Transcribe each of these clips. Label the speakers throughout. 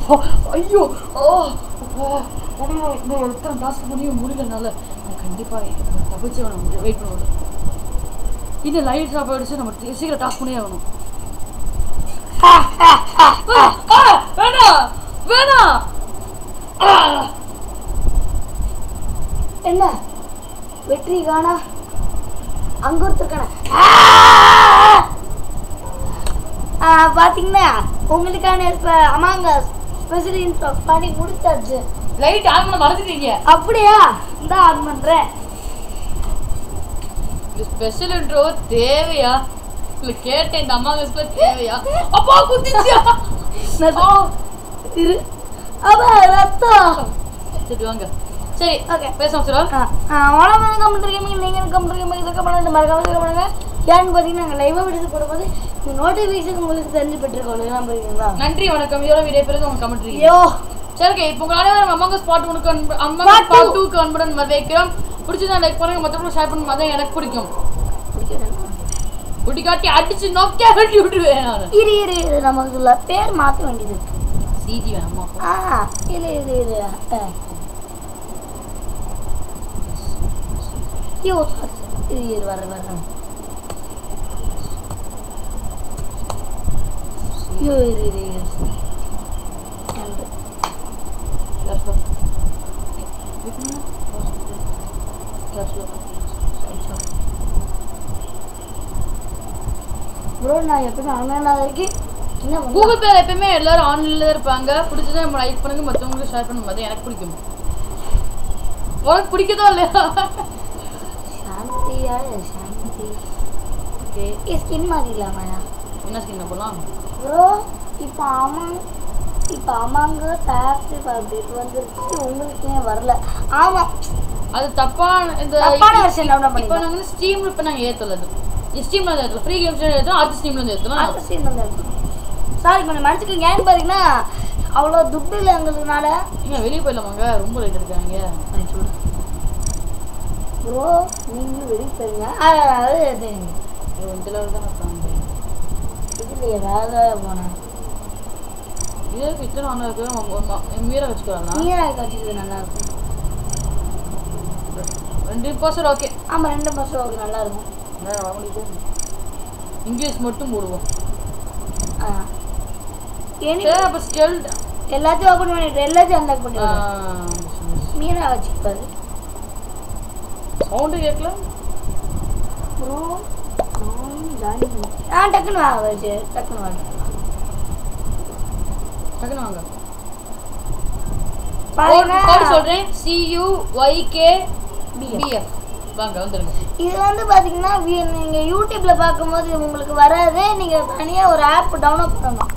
Speaker 1: ஐயோ ஓ ஓ முடியல இன்னும் எத்தனை டாஸ்க் முடியும் முடியலனால நான் கண்டிப்பாக தப்பிச்சு வேணும் வெயிட் பண்ணுவோம் இது லைட் ட்ராப் ஆயிடுச்சு நம்ம தி- சீக்கிரம் டாஸ்க் பண்ணியே ஆகணும் ஆ, ஆ, வேணாம் வேணாம் ஆ.
Speaker 2: என்ன வெற்றி காணா அங்க ஒருத்தர் காணா பாத்தீங்கன்னா உங்களுக்கான இப்ப அமாங்க ஸ்பெஷல் இன்ட்ரோ பண்ணி முடிச்சாச்சு
Speaker 1: லைட் ஆன் பண்ண மறந்துட்டீங்க
Speaker 2: அப்படியா இந்த ஆன் பண்றேன்
Speaker 1: இந்த ஸ்பெஷல் இன்ட்ரோ தேவையா இல்ல கேட்டேன் இந்த அம்மா கஸ்ல தேவையா அப்பா குத்திச்சியா
Speaker 2: ஆ, இரு அப்ப ரத்தம்
Speaker 1: சரி வாங்க சரி
Speaker 2: ஓகே
Speaker 1: பேசாம சொல்லுவோம்
Speaker 2: அவ்வளோ கமெண்ட் இருக்கீங்க நீங்கள் கமெண்ட் இருக்கீங்க இதுக்கு பண்ணுங்க மறக்காம இதுக்கு பண்ணுங்க ஏன்னு பார்த்தீங்கன்னா நாங்கள் லைவாக விடுத்து போடும்போது இந்த நோட்டிஃபிகேஷன் உங்களுக்கு தெரிஞ்சு பெற்றிருக்கோம் இல்லையா புரியுதுங்களா
Speaker 1: நன்றி வணக்கம் இதோட வீடியோ பிறகு உங்க கமெண்ட்
Speaker 2: ஐயோ
Speaker 1: சரி ஓகே இப்போ உங்க அனைவரும் அம்மாங்க ஸ்பாட் உனக்கு அன்பு- அம்மாங்க
Speaker 2: Part two.
Speaker 1: ஸ்பாட் டூக்கு அன்புடன் வரவேற்கிறோம் பிடிச்சதா லைக் பண்ணுங்க மற்றவங்களும் ஷேர் பண்ணுங்க அதான் எனக்கு பிடிக்கும் குடிக்காட்டி அடிச்சு நோக்கியா வெட்டி விட்டுருவேன் நான்
Speaker 2: இரு இரு இரு நமக்கு இதுல பேர் மாற்ற வேண்டியது இருக்கு
Speaker 1: சிஜி வேணாமா
Speaker 2: ஆ இரு இரு இரு ஆ. ஐயோ sorry, sorry. இரு இரு வர வர ஐயோ இரு இரு இரு நன்றி. ப்ரோ நான் எப்பவுமே அண்ணனாக இருக்கேன் என்ன பண்ணலாம்?
Speaker 1: கூகுள் பேல எப்பயுமே எல்லாரும் ஆன்லைன்ல தான் இருப்பாங்க பிடிச்சதை நம்ம லைக் பண்ணுங்க மற்றவங்களுக்கு ஷேர் பண்ணுங்க அதான் எனக்கு பிடிக்கும் உனக்கு பிடிக்குதோ இல்லையா
Speaker 2: சாந்தியா சாந்தி
Speaker 1: ஓகே
Speaker 2: ஏ ஸ்கின் மாதிரி இல்லாமயா
Speaker 1: என்ன ஸ்கின் போலாம்
Speaker 2: ப்ரோ இப்போ ஆமாங்க இப்போ ஆமாங்க டேப்ஸ் அப்டேட் வந்துருச்சு உங்களுக்கு ஏன் வரல ஆமாம்
Speaker 1: அது தப்பான இந்த
Speaker 2: தப்பான வெர்ஷன் டவுன்லோட்
Speaker 1: இப்போ
Speaker 2: பண்ணிக்கலாம்
Speaker 1: நாங்க வந்து ஸ்டீம்ல இப்போ நாங்க ஏத்தல அது ஸ்டீம்ல தான் ஏத்தல ஃப்ரீ கேம்ஸ் ஏத்தலாம் அடுத்த ஸ்டீம்ல இருந்து ஏத்தலாம்
Speaker 2: அடுத்த சீன் வந்து சாரி கொஞ்சம் மன்னிச்சுக்கோங்க ஏன்னு பார்த்தீங்கன்னா அவ்வளோ துட்டு இல்லை எங்களுக்குனால
Speaker 1: ஏங்க வெளியே போயிடலாமாங்க ரொம்ப லைட் இருக்காங்க
Speaker 2: ப்ரோ நீங்களும் வெளியே போயிருங்க அதாவது இது
Speaker 1: இந்த லெவல் தான் இருக்காங்க
Speaker 2: இதில் ஏதாவது போனேன்
Speaker 1: இதற்கு இத்தனை ஆனா இருக்கு மீற வச்சுக்கலாம்
Speaker 2: நீராக வச்சுக்கிறது நல்லா இருக்கும்
Speaker 1: ரெண்டு பர்சன்ட் ஓகே
Speaker 2: ஆமாம் ரெண்டு பஸ்ஸும் ஓகே நல்லா இருக்கும்
Speaker 1: இங்கிலீஷ் மட்டும் போடுவோம்
Speaker 2: ஆ எனி
Speaker 1: சரி அப்போ ஸ்கெல்
Speaker 2: எல்லாத்தையும் ஓப்பன் பண்ணிட்டு எல்லாத்தையும் அன்லாக் பண்ணிடுவேன் மீனா வச்சுப்பாரு
Speaker 1: சவுண்டு கேட்கல
Speaker 2: ப்ரோ ஆ டக்குன்னு வா வச்சு டக்குன்னு வாங்க
Speaker 1: டக்குன்னு வாங்க
Speaker 2: பாருங்க
Speaker 1: கோட் சொல்றேன் C U Y K
Speaker 2: BF.
Speaker 1: BF வாங்க வந்துருங்க
Speaker 2: இது வந்து பாத்தீங்கன்னா வி- நீங்க யூடியூப்ல பார்க்கும்போது உங்களுக்கு வராது நீங்க தனியா ஒரு ஆப் டவுன்லோட் பண்ணணும்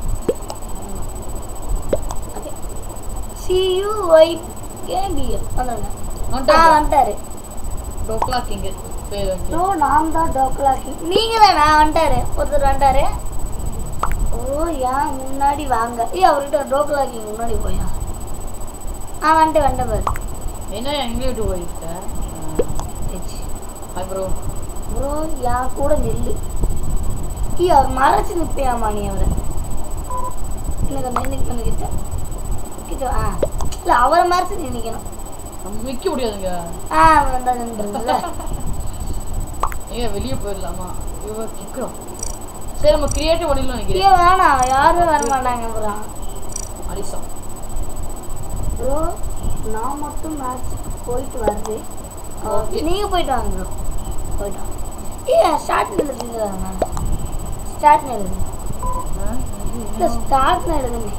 Speaker 2: சியூஒய் கேபிஎஃப் வந்துருங்க ஆ
Speaker 1: வந்துட்டாங்க
Speaker 2: வந்துட்டாரு
Speaker 1: டோக்லா கிங் பேர் வந்து
Speaker 2: ப்ரோ நான் தான் டோக்கலாக்கி நீங்க தான் நான் வந்துட்டாரு ஒருத்தர் வந்துட்டாரு ஓ ஏன் முன்னாடி வாங்க ஏ அவர்கிட்ட டோக்கலாக்கி முன்னாடி போயா ஆ வந்துட்டு வந்துட்டு பாரு
Speaker 1: என்ன எங்க விட்டு போயிருக்க ஹாய் ப்ரோ
Speaker 2: ப்ரோ என் கூட நெல்லு ஐயோ அவர் மறைச்சு நிற்பியாமா நீ அவரை எனக்கு அந்த இன்னைக்கு வந்து கிட்ட கிட்ட ஆ இல்லை அவரை மறைச்சு நீ நிற்கணும்
Speaker 1: நம்ம விற்க முடியாதுங்க
Speaker 2: ஆ வந்தா நின்றுல
Speaker 1: ஏங்க வெளியே போயிடலாமா இவ கிக்கிறோம் சரி நம்ம கிரியேட்டிவ் பண்ணிடலாம் நினைக்கிறேன்
Speaker 2: ஐயோ வேணாம் யாரும் வர மாட்டாங்க ப்ரோ
Speaker 1: அரிசா
Speaker 2: ப்ரோ நான் மட்டும் மேட்ச் போயிட்டு வருது
Speaker 1: Okay.
Speaker 2: நீங்கள் போயிட்டு வாங்க ப்ரோ போயிட்டு வாங்க ஏ ஸ்டார்ட் எழுதுங்க ஸ்டார்ட் எழுதுங்க இல்லை ஸ்டார்ட் எழுதுங்க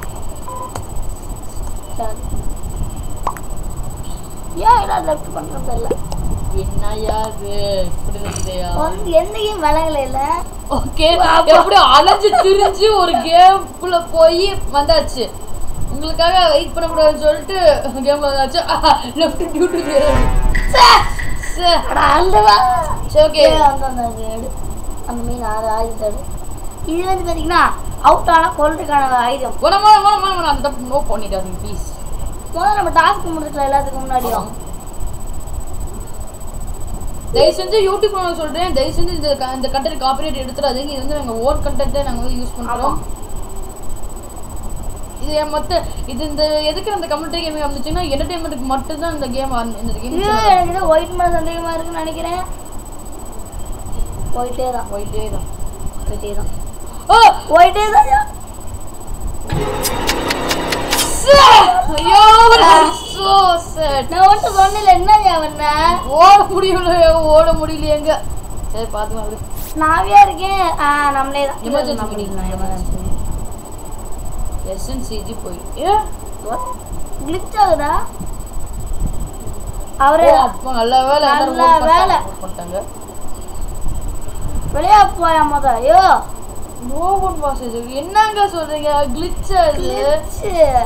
Speaker 2: ஸ்டார்ட் ஏன் எல்லாம் லெஃப்ட் பண்ணுறது இல்லை
Speaker 1: என்ன யாரு இப்படி இருக்கையா
Speaker 2: வந்து எந்த கேம் விளங்கல இல்லை
Speaker 1: ஓகே எப்படியோ அலைஞ்சு திரிஞ்சு ஒரு கேம்குள்ள போய் வந்தாச்சு உங்களுக்காக வெயிட் பண்ண கூடாதுன்னு சொல்லிட்டு கேம்ல வந்தாச்சு லெஃப்ட் டியூட்டி சரி
Speaker 2: அடா அல்லவா
Speaker 1: ஓகே
Speaker 2: ஏ, அந்த அந்த அது எடு அந்த மீன் அது ஆயுதம் இது வந்து பார்த்தீங்கன்னா அவுட் ஆனால் கொல்றதுக்கான ஆயுதம்
Speaker 1: வேணாம் வேணாம் வேணாம் வேணாம் வேணாம் அந்த தப்பு நோ பண்ணிடாதீங்க ப்ளீஸ்
Speaker 2: முதல்ல நம்ம டாஸ்க் முடிச்சுக்கலாம் எல்லாத்துக்கும் முன்னாடியும்
Speaker 1: தயவு செஞ்சு யூடியூப் நான் சொல்றேன் தயவு செஞ்சு இந்த க- இந்த கண்டென்ட் காப்பிரைட் எடுத்துடாதீங்க இது வந்து நாங்கள் ஓன் கண்டென்ட்டை நாங்கள் வந்து யூஸ் பண்ணுறோம்
Speaker 2: ஆமா.
Speaker 1: இது இது என் மொத்த இது இந்த எதுக்கு அந்த கம்யூனிட்டி கேமிங் வந்துச்சுன்னா என்டர்டைன்மெண்ட்டுக்கு மட்டும்தான் இந்த கேம் இந்த கேம்
Speaker 2: ஐயோ எனக்கு ஏதோ ஒயிட் மேல சந்தேகமா இருக்குன்னு நினைக்கிறேன் ஒயிட்டே தான்
Speaker 1: ஒயிட்டே தான்
Speaker 2: ஒயிட்டே தான்
Speaker 1: ஓ
Speaker 2: ஒயிட்டே தான்
Speaker 1: ஐயோ சோ சேட்
Speaker 2: நான் ஒன்றும் சொன்னல என்ன பண்ண
Speaker 1: ஓட முடியல ஓட முடியலையேங்க சரி பாத்துக்கலாம் விடு
Speaker 2: நாவியா இருக்கேன் ஆ நம்மளே தான்
Speaker 1: Emergency
Speaker 2: நம்ம
Speaker 1: meeting.
Speaker 2: தான், emergency meeting.
Speaker 1: எஸ்என்சிஜி போய் ஏ
Speaker 2: glitch ஆகுதா அவரு
Speaker 1: ஓ, அப்ப நல்ல வேலை எல்லாரும்
Speaker 2: நல்ல
Speaker 1: vote பண்ணிட்டாங்க,
Speaker 2: வேலை.
Speaker 1: vote பண்ணிட்டாங்க
Speaker 2: வெளியா போயா முத ஐயோ
Speaker 1: நோ ஒன் வாஸ் இது என்னங்க சொல்றீங்க கிளிட்ச் அது
Speaker 2: glitch.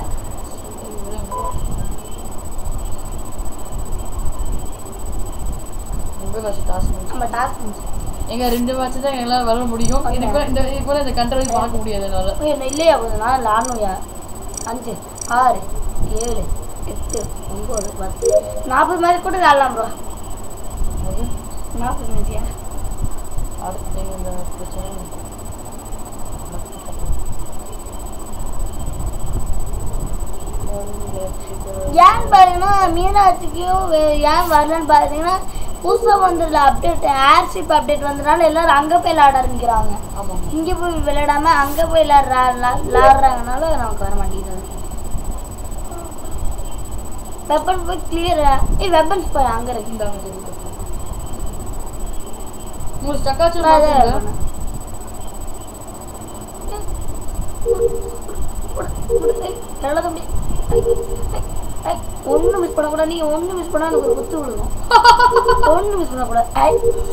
Speaker 1: ரொம்ப கஷ்டம் டாஸ்க்
Speaker 2: நம்ம டாஸ்க்
Speaker 1: எங்க ரெண்டு மேட்ச் தான் எங்களால விளாட முடியும்
Speaker 2: Okay.
Speaker 1: இதுக்கு மேல இந்த இதுக்கு மேல இந்த கண்ட்ரோல் பார்க்க முடியாது என்னால
Speaker 2: என்ன இல்லையா கொஞ்சம் நான் விளாடணும்யா அஞ்சு ஆறு ஏழு எட்டு ஒம்பது பத்து நாற்பது மாதிரி கூட விளாடலாம் ப்ரோ
Speaker 1: அது
Speaker 2: நாற்பது மினிட்யா
Speaker 1: அடுத்து இந்த பிரச்சனை
Speaker 2: ஏன் பாருங்கன்னா மீனாட்சிக்கும் வே- ஏன் வரலன்னு பார்த்தீங்கன்னா புதுசாக வந்துடல அப்டேட் ஏர்ஷிப் அப்டேட் வந்ததுனால எல்லாரும் அங்கே போய் விளையாட ஆரம்பிக்கிறாங்க
Speaker 1: ஆமா
Speaker 2: இங்கே போய் விளையாடாம அங்கே போய் விளையாடுறா விளையாடுறாங்கனால நமக்கு வர மாட்டேங்குது வெப்பன் போய் கிளியர் ஏய் வெப்பன்ஸ் போய் அங்கே இருக்கு
Speaker 1: இந்தாங்க சரி, சரி. உங்களுக்கு ஸ்டக்காச்சும்
Speaker 2: நான் அதை
Speaker 1: பாத்துங்க
Speaker 2: பண்ணேன். எவ்வளோ தம்பி ஒன்றும் மிஸ் பண்ணக்கூடாது நீ ஒன்றும் மிஸ் பண்ணா எனக்கு ஒரு குத்து விழுகும் ஒன்றும் மிஸ் பண்ணக்கூடாது ஐ.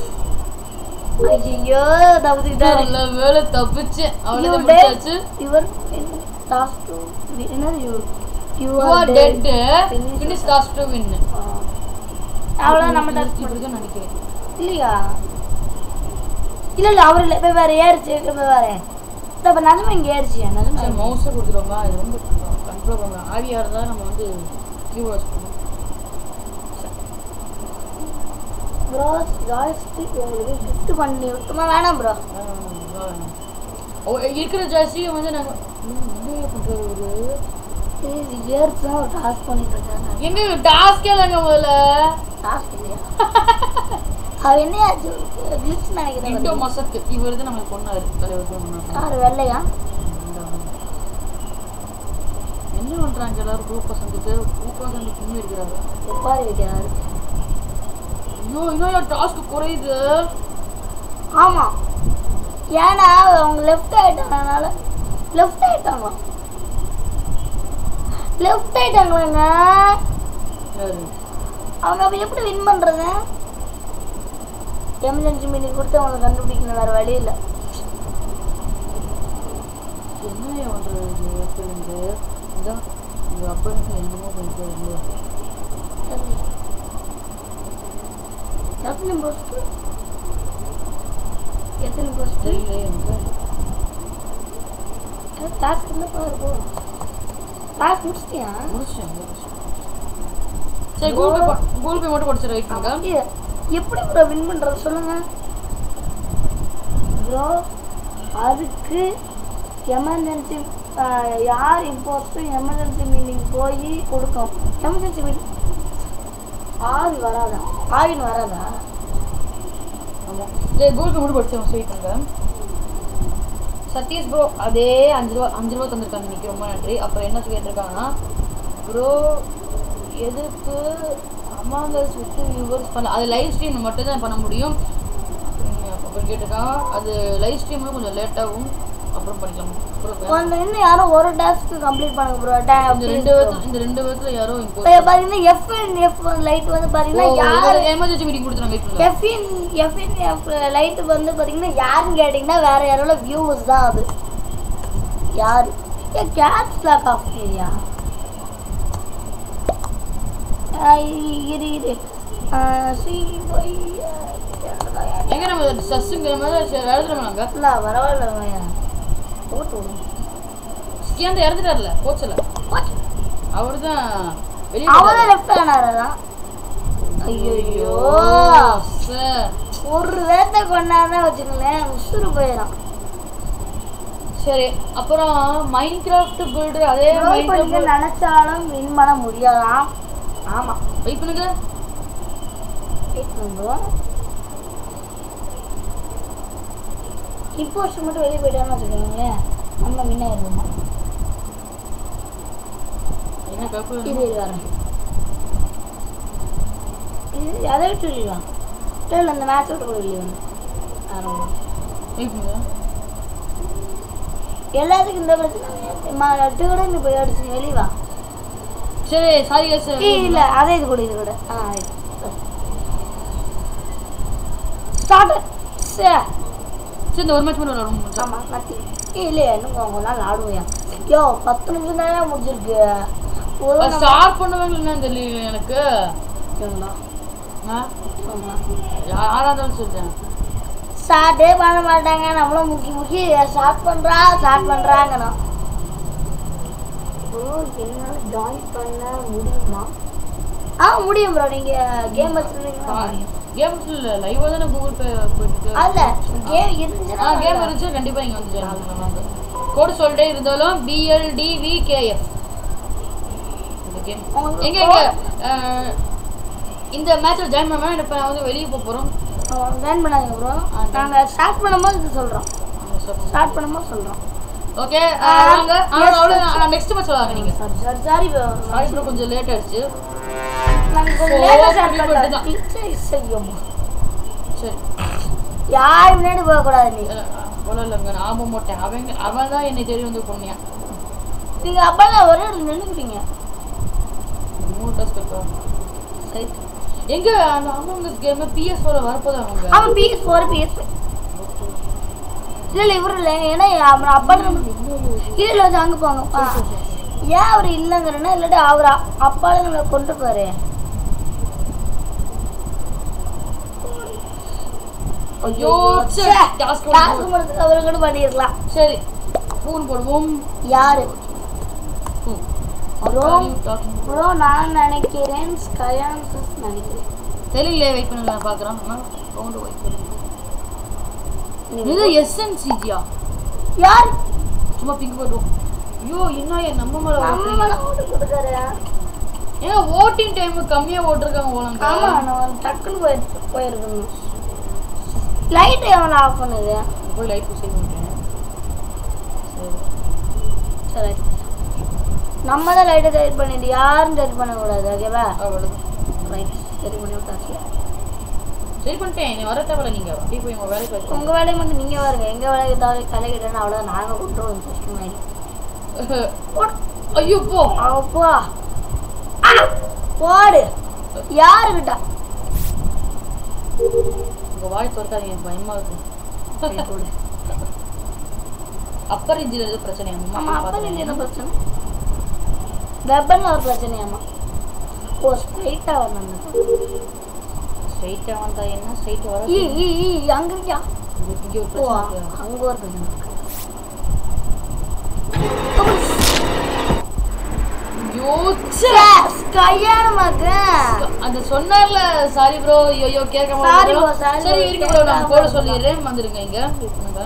Speaker 2: ஐயோ தப்புக்கிட்டாரு
Speaker 1: நல்ல வேலை தப்பிச்சேன்
Speaker 2: You
Speaker 1: அவ்வளவு
Speaker 2: dead.
Speaker 1: முடிச்சாச்சு
Speaker 2: Your last to என்னது you you
Speaker 1: you
Speaker 2: are
Speaker 1: are
Speaker 2: dead.
Speaker 1: Dead
Speaker 2: Finish.
Speaker 1: Finish last to win
Speaker 2: அவ்வளோதான் நம்ம டச்
Speaker 1: இப்படி தான் நினைக்கிறேன்
Speaker 2: இல்லையா இல்ல இல்ல அவர் இல்லை இப்போ வேற ஏறிச்சு இப்போ வேற இப்போ நிஜமா இங்கே ஏறிச்சு நிஜமா
Speaker 1: சரி மவுஸை கொடுத்துருவோமா இது ரொம்ப கண்ட்ரோல் பண்ணுங்க ஆவியாக இருந்தால் நம்ம வந்து கீபோர்ட் பண்ணணும்
Speaker 2: ப்ரோ ஜாய்ஸ்டிக் உங்களுக்கு கிஃப்ட் பண்ணி விட்டுமா வேணாம் ப்ரோ
Speaker 1: ஓ இருக்கிற ஜாஸ்தியை வந்து நாங்கள் என்ன பண்ணுறது
Speaker 2: இது இயர்ஸ் தான் ஒரு டாஸ்க் பண்ணிட்டு இருக்காங்க
Speaker 1: எங்க டாஸ்கே இல்லைங்க முதல்ல
Speaker 2: டாஸ்க் இல்லையா அவ என்னையாச்சு கிளிச்
Speaker 1: இண்டோ
Speaker 2: நினைக்கிறேன்
Speaker 1: மசக்கு இவர் தான் நம்மளுக்கு கொண்டாரு தலைவர் தான்
Speaker 2: யார் வெள்ளையா
Speaker 1: என்ன பண்றாங்க எல்லாரும் குரூப்பை சந்தித்து குரூப்பை சந்தி பின்னி இருக்கிறாங்க
Speaker 2: எப்பாரு வைக்கிறாரு
Speaker 1: ஐயோ இன்னும் டாஸ்க் குறையுது
Speaker 2: ஆமா ஏன்னா அவங்க லெஃப்ட் ஆயிட்டாங்கனால லெஃப்ட் ஆயிட்டாங்க லெஃப்ட் ஆயிட்டாங்களாங்க
Speaker 1: யாரு
Speaker 2: அவங்க அப்ப எப்படி வின் பண்றது எமர்ஜென்சி மீட்டிங் கொடுத்து அவங்களை கண்டுபிடிக்கணும் வேற வழி இல்லை
Speaker 1: என்ன பண்றது இது எப்படிருந்து இதான் இது அப்போ என்னமோ பண்ணிட்டு வருது
Speaker 2: எத்தனை போஸ்ட் எத்தனை போஸ்ட்
Speaker 1: தெரியல எனக்கு
Speaker 2: டாஸ்க் இருந்தா பாரு போ டாஸ்க் முடிச்சிட்டியா
Speaker 1: முடிச்சேன் முடிச்சேன். சரி கூகுள் பே ப- கூகுள் பே மட்டும் படிச்சு வெயிட் பண்ணுங்க
Speaker 2: இது எப்படி ப்ரோ வின் பண்றது சொல்லுங்க ப்ரோ அதுக்கு எமர்ஜென்சி யார் இம்போஸ்ட்டும் எமர்ஜென்சி மீட்டிங் போய் கொடுக்கும் எமர்ஜென்சி மீட்டிங் ஆவி வராதா ஆவின் வராதா
Speaker 1: ஆமாம் சரி கூகுள் பே மட்டும் படிச்சு வெயிட் பண்ணுங்க சதீஷ் ப்ரோ அதே அஞ்சு ரூபா அஞ்சு ரூபா தந்திருக்காங்க இன்னைக்கு ரொம்ப நன்றி அப்புறம் என்ன கேட்டிருக்காங்கன்னா ப்ரோ எதுக்கு அமாங்கஸ் வித்து வியூவர்ஸ் பண்ண அது லைவ் ஸ்ட்ரீம் மட்டும் தான் பண்ண முடியும் உம், அப்புறம் கேட்டிருக்கான் அது லைவ் ஸ்ட்ரீமில் கொஞ்சம் லேட்டாகும் அப்புறம் பண்ணிக்கலாம் அப்புறம்
Speaker 2: அந்த இன்னும் யாரும் ஒரு டாஸ்க் கம்ப்ளீட் பண்ணுங்க ப்ரோ
Speaker 1: இந்த ரெண்டு விதத்துல இந்த ரெண்டு விதத்துல யாரோ
Speaker 2: இப்போ பார்த்தீங்கன்னா எஃப்என் எஃப் லைட் வந்து பார்த்தீங்கன்னா யார்
Speaker 1: எமர்ஜென்சி மீட்டிங் கொடுத்துறாங்க வெயிட் பண்ணுங்க
Speaker 2: எஃப்இன் எஃப்இன் எஃப் லைட் வந்து பார்த்தீங்கன்னா யாருன்னு கேட்டிங்கன்னா வேற யாரோட வியூஸ் தான் அது யார் A gates lock off area இரு இரு சி போய்
Speaker 1: எங்க நம்ம சஸ்ஸுங்கிற மாதிரி எழுதுறோம்னாங்க
Speaker 2: இல்லை பரவாயில்ல போட்டு விடுங்க
Speaker 1: ஸ்கேன் இறந்துட்டார்ல கோச்சல அவர் தான் வெளியே
Speaker 2: அவன் லெஃப்ட் ஆனாரதான் ஐயோ
Speaker 1: சார்
Speaker 2: ஒரு வேத்தை கொண்டாதான் வச்சுக்கங்களேன் உசுறு போயிடும்
Speaker 1: சரி அப்புறம் மைண்ட் கிராஃப்ட் பில்டர் அதே
Speaker 2: Bro,
Speaker 1: மைண்ட்
Speaker 2: இப்ப நீங்க நினைச்சாலும் வின் பண்ண முடியாதாம் ஆமா
Speaker 1: வெயிட் பண்ணுங்க
Speaker 2: வெயிட் பண்ணுறோம் இப்போ வருஷம் மட்டும் வெளியே போயிட்டான்னு வச்சுக்கோங்களேன் நம்ம வின் ஆயிருவோமா
Speaker 1: என்ன கப்பு
Speaker 2: இது இது வரேன் இது அதை விட்டு வெளியே வா இல்லை இல்லை இந்த மேட்ச் விட்டு கூட வெளியே வந்து ஆரம்பம்
Speaker 1: வெயிட் பண்ணுங்க
Speaker 2: எல்லாத்துக்கும் இந்த பிரச்சனை டூ கூட இந்த போய் அடிச்சு வெளியே வா
Speaker 1: சரி சாரி கேஸ்
Speaker 2: ஏய், இல்ல அதே இது கூட இது கூட ஆ ஸ்டார்ட் சே
Speaker 1: சரி இந்த ஒரு மேட்ச் மட்டும் விளாடும்
Speaker 2: ஆமா நத்தி ஏய் இல்லையா இன்னும் கொஞ்ச நாள் ஆடுவையா யோ பத்து நிமிஷம் தான் முடிஞ்சிருக்கு ஒரு நம்ம-
Speaker 1: ஸ்டார்ட் பண்ணுவாங்க என்னன்னு தெரியல எனக்கு
Speaker 2: இவங்களா?
Speaker 1: ஆ?
Speaker 2: இவங்களா?
Speaker 1: யாரா இருந்தாலும் சொல்றேன்
Speaker 2: ஸ்டார்ட்டே பண்ண மாட்டாங்க நம்மளும் முக்கி முக்கி ஸ்டார்ட் பண்றா ஸ்டார்ட் பண்றாங்கண்ணா ப்ரோ என்னால ஜாயின் பண்ண முடியுமா ஆ முடியும் ப்ரோ நீங்க கேம் வச்சிருந்தீங்கன்னா முடியும்
Speaker 1: கேம்ஸ் இல்ல லைவா தானே கூகுள் பே போயிட்டு
Speaker 2: அல்ல கேம்
Speaker 1: ஆ
Speaker 2: இருந்துச்சுன்னா
Speaker 1: கேம் இருந்துச்சு கண்டிப்பா இங்க வந்து ஜாயின் பண்ணுவாங்க கோடு சொல்லிட்டே இருந்தாலும் பிஎல்டிவிகேஎஃப் இந்த கேம்
Speaker 2: உங்களுக்கு
Speaker 1: எங்க எங்க அஹ், இந்த மேட்ச்ல ஜாயின் பண்ணா இப்ப நான் வந்து வெளியே போக போறோம்
Speaker 2: ஜாயின் பண்ணாதீங்க ப்ரோ
Speaker 1: ஆ,
Speaker 2: நாங்க ஸ்டார்ட் பண்ணும்போது இது சொல்றோம் ஸ்டார்ட் பண்ணும்போது சொல்றோம்
Speaker 1: ஓகே
Speaker 2: ஆ,
Speaker 1: வாங்க
Speaker 2: yes,
Speaker 1: அவ்வளோ நெக்ஸ்ட் மேட்ச் வாங்க நீங்க
Speaker 2: sorry sorry sorry bro
Speaker 1: sorry bro கொஞ்சம் லேட் ஆயிடுச்சு
Speaker 2: நாங்க கொஞ்சம்
Speaker 1: So,
Speaker 2: லேட்டா ஸ்டார்ட்
Speaker 1: இப்படி
Speaker 2: பண்ணோம்
Speaker 1: மட்டும்தான்.
Speaker 2: கிளிச் செய்யும்
Speaker 1: சரி
Speaker 2: யார் முன்னாடி போக கூடாது நீ
Speaker 1: அவ்வளோ இல்லைங்க நான் ஆக மாட்டேன் அவங்க அவன் தான் என்னை தெரிய வந்து பொண்ணியா
Speaker 2: நீங்க அப்பதான் ஒரே இடத்துல நின்னுக்கிட்டீங்க
Speaker 1: மூணு டாஸ்க் இருக்கா
Speaker 2: ரைட்
Speaker 1: எங்க அந்த அமௌங்க கேம் பிஎஸ் ஃபோர்ல வரப்போதான் அவங்க
Speaker 2: அவன் பிஎஸ் ஃபோர் பிஎஸ் இல்ல இல்ல இவரு இல்லை ஏன்னா அவன் அப்பா இல்ல வந்து அங்க போங்க ஆ. ஏன் அவர் இல்லைங்கிறன்னா இல்லாட்டி அவர் அப்பால நம்மளை கொண்டு போறாரு
Speaker 1: ஐயோ
Speaker 2: ச்சே.
Speaker 1: டாஸ்க்
Speaker 2: டாஸ்க் முடிச்சுட்டு அவரு கூட பண்ணியிருக்கலாம்
Speaker 1: சரி ஃபோன் போடுவோம்
Speaker 2: யாரு
Speaker 1: ம்.
Speaker 2: Bro
Speaker 1: talking.
Speaker 2: ப்ரோ நான் நினைக்கிறேன் ஸ்கயான்சஸ் நினைக்கிறேன்
Speaker 1: தெரியல வெயிட் பண்ணுங்க நான் பார்க்குறேன் கவுண்ட் வெயிட் பண்ணுங்க இது
Speaker 2: நீங்க-
Speaker 1: எஸ்என்சிஜியா
Speaker 2: யார்
Speaker 1: சும்மா பிங்க் போடுவோம் ஐயோ என்ன என் நம்ம மேல
Speaker 2: நம்மள
Speaker 1: ஓட்டுறீங்க
Speaker 2: ஓட்டு கொடுக்காரு
Speaker 1: ஏன்னா ஓட்டிங் டைம் கம்மியா ஓட்டிருக்காங்க போலங்க
Speaker 2: ஆமா நான் டக்குன்னு போய் போயிருக்கணும் லைட் எவனை ஆஃப் பண்ணுது
Speaker 1: போய் லைட் சேவ் பண்ணிட்டேன் சரி
Speaker 2: சரி நம்ம தான் லைட்டை சரி பண்ணிட்டு யாரும் சரி பண்ணக்கூடாது ஓகேவா
Speaker 1: அவ்வளோதான்
Speaker 2: ரைட் சரி பண்ணி விட்டாச்சு
Speaker 1: சரி பண்ணிட்டேன் நீ வர தேவையில்ல நீங்க அப்படியே போய் உங்க வேலைக்கு வச்சு
Speaker 2: உங்க வேலையை மட்டும் நீங்க பாருங்க எங்க வேலைக்கு தவிர கலைக்கிட்டேன்னு அவ்வளோ நாங்க கொண்டுருவோம் ஃபஸ்ட் மாதிரி
Speaker 1: ஐயோ போ
Speaker 2: அப்போ போடு யாருக்கிட்ட
Speaker 1: உங்க வாய் திறக்காதீங்க எனக்கு பயமா இருக்கும் அப்பர் இன்ஜின் எதுவும் பிரச்சனை
Speaker 2: ஆமா அப்ப நீங்க என்ன பிரச்சனை வெப்பன்ல ஒரு பிரச்சனையாமா ஓ ஸ்ட்ரைட்டா வரணும்
Speaker 1: ஸ்ட்ரைட்டா வந்தா என்ன ஸ்ட்ரைட் வர
Speaker 2: ஈ ஈ ஈ அங்க இருக்கியா
Speaker 1: இங்க ஒரு
Speaker 2: ஓ
Speaker 1: பிரச்சனை இருக்கு.
Speaker 2: அங்க ஒரு பிரச்சனை இருக்கு.
Speaker 1: ஐயோ
Speaker 2: ச்சே, கல்யாணமாக்க
Speaker 1: அந்த சொன்னார்ல சாரி ப்ரோ ஐயோ கேட்க
Speaker 2: Sorry bro,
Speaker 1: மாட்டேன்
Speaker 2: sorry
Speaker 1: சரி
Speaker 2: bro,
Speaker 1: இருக்கு ப்ரோ நான்
Speaker 2: கேட்காம
Speaker 1: போட
Speaker 2: இருக்கலாம்.
Speaker 1: சொல்லிடுறேன் வந்துருங்க இங்க wait பண்ணுங்க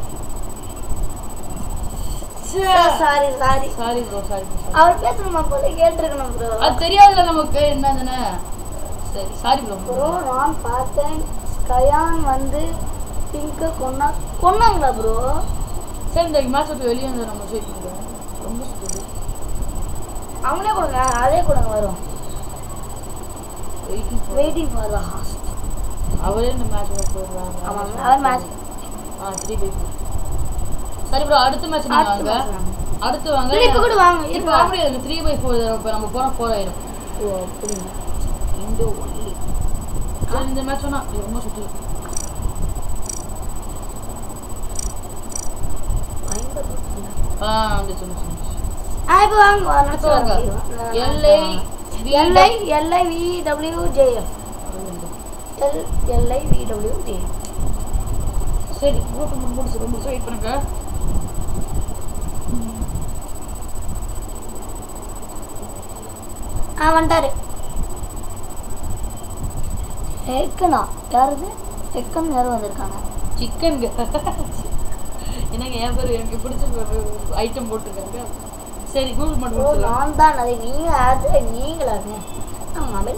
Speaker 2: sorry sorry
Speaker 1: sorry bro sorry bro
Speaker 2: அவர் பேசணுமா போல கேட்டிருக்கணும் ப்ரோ
Speaker 1: அது தெரியாதுல நமக்கு என்னதுன்னு சரி சாரி ப்ரோ
Speaker 2: ப்ரோ நான் பார்த்தேன் ஸ்கயான் வந்து பிங்க கொன்னா கொன்னாங்களா ப்ரோ
Speaker 1: சரி இந்த மேட்ச் விட்டு வெளியே வந்து நம்ம சரி பண்ணுறோம் ரொம்ப சுத்துது
Speaker 2: அவங்களே கொடுங்க அதே கொடுங்க வரும்
Speaker 1: waiting
Speaker 2: waiting for the host
Speaker 1: அவரே இந்த மேட்ச் போயிடுறாங்க
Speaker 2: ஆமாம் அவர் மேட்ச்
Speaker 1: ஆ த்ரீ பை சரி ப்ரோ அடுத்த மேட்ச் நீங்க வாங்க அடுத்து வாங்க
Speaker 2: இல்லை இப்போ கூட வாங்க
Speaker 1: இப்போ
Speaker 2: இருப்பா
Speaker 1: வர முடியாது த்ரீ பை ஃபோர் இப்போ நம்ம போனால் ஃபோர் ஆயிரும்
Speaker 2: ஓ அப்படிங்க
Speaker 1: இண்டோ ஒன்லி சரி இந்த மேட்ச் வேணா இது ரொம்ப சுற்றி ஆ வந்துச்சு வந்துச்சு வந்துச்சு.
Speaker 2: ஆ இப்போ வாங்க
Speaker 1: அடுத்து வாங்க LI
Speaker 2: LI LI VW JF L LI VW JF
Speaker 1: சரி ஓட்டு முடிச்சு ரொம்ப வெயிட் பண்ணுங்க
Speaker 2: ஆ வந்துட்டாரு எக்கனா யாருது எக்கன் யாரும் வந்திருக்காங்க
Speaker 1: சிக்கன் என்னங்க என் பேர் எனக்கு பிடிச்ச ஐட்டம் போட்டிருக்காங்க சரி கூகுள் மட்டும்
Speaker 2: ஓ
Speaker 1: கொடுத்துடலாம்
Speaker 2: நான் தான் அது நீங்க அது நீங்களாங்க நான் மொபைல்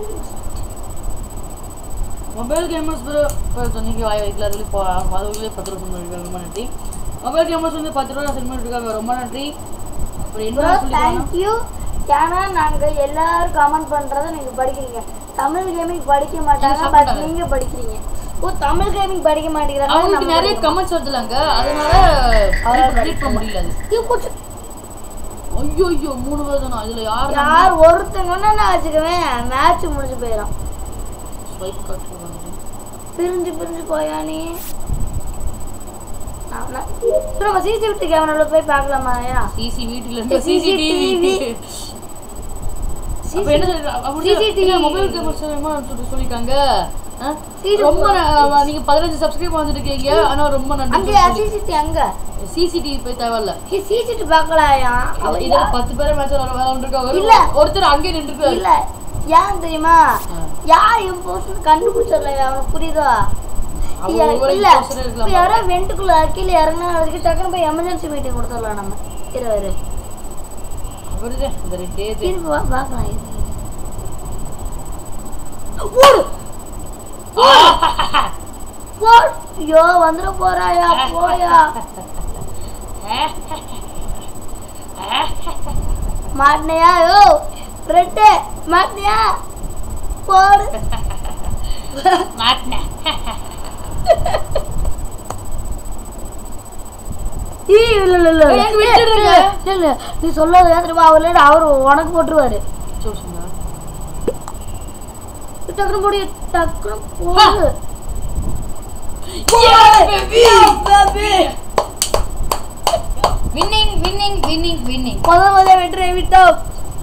Speaker 1: மொபைல் கேமர்ஸ் ப்ரோ இப்போ சொன்னீங்க வாய் வைக்கல அதுலேயே போ அதுக்குள்ளே பத்து ரூபா சொல்லியிருக்காங்க ரொம்ப நன்றி மொபைல் கேமர்ஸ் வந்து பத்து ரூபா சென்ட் பண்ணிருக்காங்க ரொம்ப நன்றி அப்புறம் என்ன சொல்லியிருக்காங்க
Speaker 2: தேங்க்யூ ஏன்னா நாங்க எல்லாரும் கமெண்ட் பண்றதை நீங்க படிக்கிறீங்க தமிழ் கேமிங் படிக்க மாட்டாங்க
Speaker 1: நீங்க
Speaker 2: பட்
Speaker 1: சாப்பிட்டாங்க.
Speaker 2: நீங்க படிக்கிறீங்க ஓ தமிழ் கேமிங் படிக்க மாட்டேங்கிறாங்க
Speaker 1: அவங்களுக்கு
Speaker 2: நம்ம
Speaker 1: நிறைய
Speaker 2: படிக்கிறோம்.
Speaker 1: கமெண்ட்ஸ் வருதுலாங்க அதனால
Speaker 2: அவரால்
Speaker 1: ரீட் பண்ண முடியல அது
Speaker 2: ஐயோ, போச்சு.
Speaker 1: ஐயோ ஐயோ மூணு வருதுண்ணா இதுல யார்
Speaker 2: யார் ஒருத்தங்கன்னா நான் வச்சுக்குவேன் மேட்ச் முடிஞ்சு போயிடும்
Speaker 1: ஸ்வைப் காட்டு வந்துட்டு
Speaker 2: பிரிஞ்சு பிரிஞ்சு போயா நீ நான் நான் இப்ப நம்ம சிசிடிவி கேமரால போய் பார்க்கலாமா ஐயா
Speaker 1: சிசி வீட்டுல இருந்து
Speaker 2: CCTV.
Speaker 1: சிசிடிவி அப்ப என்ன
Speaker 2: CCTV.
Speaker 1: சொல்றாங்க மொபைல் கேமரா சொல்லி சொல்லிருக்காங்க ஆ?
Speaker 2: CCTV.
Speaker 1: ரொம்ப ந- நீங்க பதினஞ்சு சப்ஸ்கிரைப் வந்துட்டு இருக்கீங்க ஆனா ரொம்ப
Speaker 2: அங்க
Speaker 1: நன்றி
Speaker 2: சிசிடி அங்க
Speaker 1: சிசிடிவி போய் தேவையில்ல
Speaker 2: சிசிடி பார்க்கலாயா
Speaker 1: இது- இதுல பத்து பேரை மேட்ச் விளையாண்டுருக்காங்க
Speaker 2: இல்ல.
Speaker 1: ஒருத்தர் அங்கே நின்று
Speaker 2: இல்ல ஏன் தெரியுமா யார் என் போஸ்ட் கண்டுபிடிச்சிடல அவனுக்கு புரியுதா
Speaker 1: அவன்
Speaker 2: இல்ல
Speaker 1: ஒவ்வொரு
Speaker 2: இல்ல
Speaker 1: imposter இருக்கலாம்.
Speaker 2: இப்ப யாரோ வெண்டுக்குள்ள கீழே இறங்கினா அதுக்கு டக்குனு போய் எமர்ஜென்சி மீட்டிங் கொடுத்துடலாம் நம்ம இருவரு
Speaker 1: அவருதான் இந்த ரெண்டே இது.
Speaker 2: இருக்கு வா பார்க்கலாம் இரு, இரு. ஓடு போடு ஐயோ வந்துட போறாயா போயா மாட்டினையா யோ ரெட்டு மாட்டினையா போடு
Speaker 1: மாட்டினேன்
Speaker 2: ஈ, இல்ல இல்ல இல்ல
Speaker 1: ஏய், எனக்கு விட்டுடுங்க.
Speaker 2: இல்ல, இல்ல நீ சொல்லாத ஏன் தெரியுமா அவர் அவரு உனக்கு போட்டுருவாரு
Speaker 1: சொல்லுங்க
Speaker 2: டக்குனு போடு டக்குனு போடு
Speaker 1: வின்னிங் வின்னிங் வின்னிங் வின்னிங்
Speaker 2: முத முத வெற்றி விட்டோம்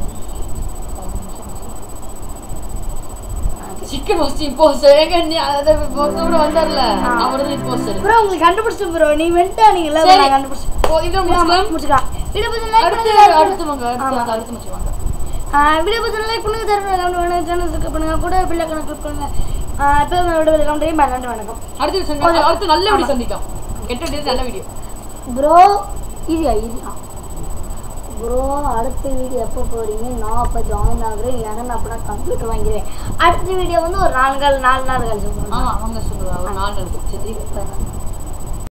Speaker 1: சிக்கன் வாசி இம்போஸ்டர் எங்க நீ அத கூட வந்தார்ல அவர் தான் இம்போஸ்டர்
Speaker 2: ப்ரோ உங்களுக்கு கண்டுபிடிச்சு ப்ரோ நீ வெண்டா நீங்கல
Speaker 1: சரி.
Speaker 2: நான் கண்டுபிடிச்சு
Speaker 1: ஓ இத முடிச்சுக்கலாம்
Speaker 2: முடிச்சுக்கலாம் வீடியோ பத்தி லைக்
Speaker 1: அடுத்து
Speaker 2: பண்ணுங்க
Speaker 1: அடுத்து வாங்க அடுத்து அடுத்து முடிச்சுவாங்க
Speaker 2: வீடியோ பத்தி லைக் பண்ணுங்க தரணும் கமெண்ட் பண்ணுங்க சேனல் சப்ஸ்கிரைப் பண்ணுங்க கூட பிள்ளை கணக்கு கிளிக் பண்ணுங்க இப்போ வீடியோ கமெண்ட் பண்ணி நன்றி வணக்கம்
Speaker 1: அடுத்து சங்க- அடுத்து நல்ல வீடியோ சந்திக்கலாம் கெட்ட வீடியோ நல்ல வீடியோ
Speaker 2: ப்ரோ இதுயா இதுயா ப்ரோ அடுத்த வீடியோ எப்போ போறீங்க நான் அப்போ ஜாயின் ஆகுறேன் எனக்கு நான் அப்போ கம்ப்யூட்டர் வாங்கிடுவேன் அடுத்த வீடியோ வந்து ஒரு நாலு நாள் நாலு நாள் கழிச்சு போடுறேன்.
Speaker 1: ஆமா அவங்க சொல்லுவாங்க ஒரு நாள் இருக்கு சரி